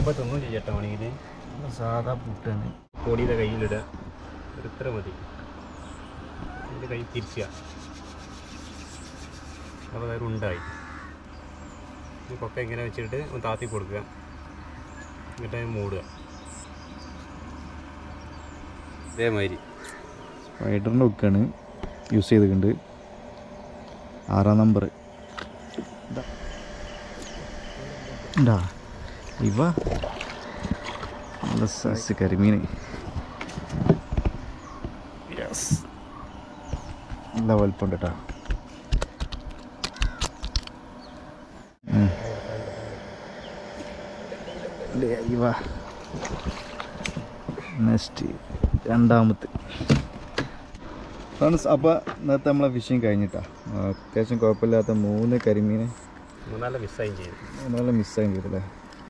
അപ്പോൾ തിന്നും ചെയ്യട്ടോ ആണെങ്കിൽ സാധാ പുട്ടാണ് പൊടിയുടെ കയ്യിലിടുക ഒരു ഇത്ര മതി എൻ്റെ കൈ തിരിച്ചുക അപ്പോൾ അതൊരു ഉണ്ടായി ഈ കൊക്ക ഇങ്ങനെ വെച്ചിട്ട് ഒന്ന് താത്തി കൊടുക്കുക എന്നിട്ട് അതിന് മൂടുക ഇതേമാതിരി സ്പൈഡറിൻ്റെ ഹുക്കാണ് യൂസ് ചെയ്തിട്ടുണ്ട് ആറാം നമ്പർ ഉണ്ടാ ഇവ നല്ല സൈസ് കരിമീൻ യെസ് നല്ല വലുപ്പമുണ്ട് കേട്ടോ ഇവ നെക്സ്റ്റ് രണ്ടാമത്തെ ഫ്രണ്ട്സ് അപ്പോൾ ഇന്നത്തെ നമ്മളെ ഫിഷിങ് കഴിഞ്ഞിട്ടാ അത്യാവശ്യം കുഴപ്പമില്ലാത്ത മൂന്ന് കരിമീൻ മൂന്നാല് മിസ്സായും ചെയ്തു മൂന്നാല് മിസ്സായി ചെയ്തല്ലേ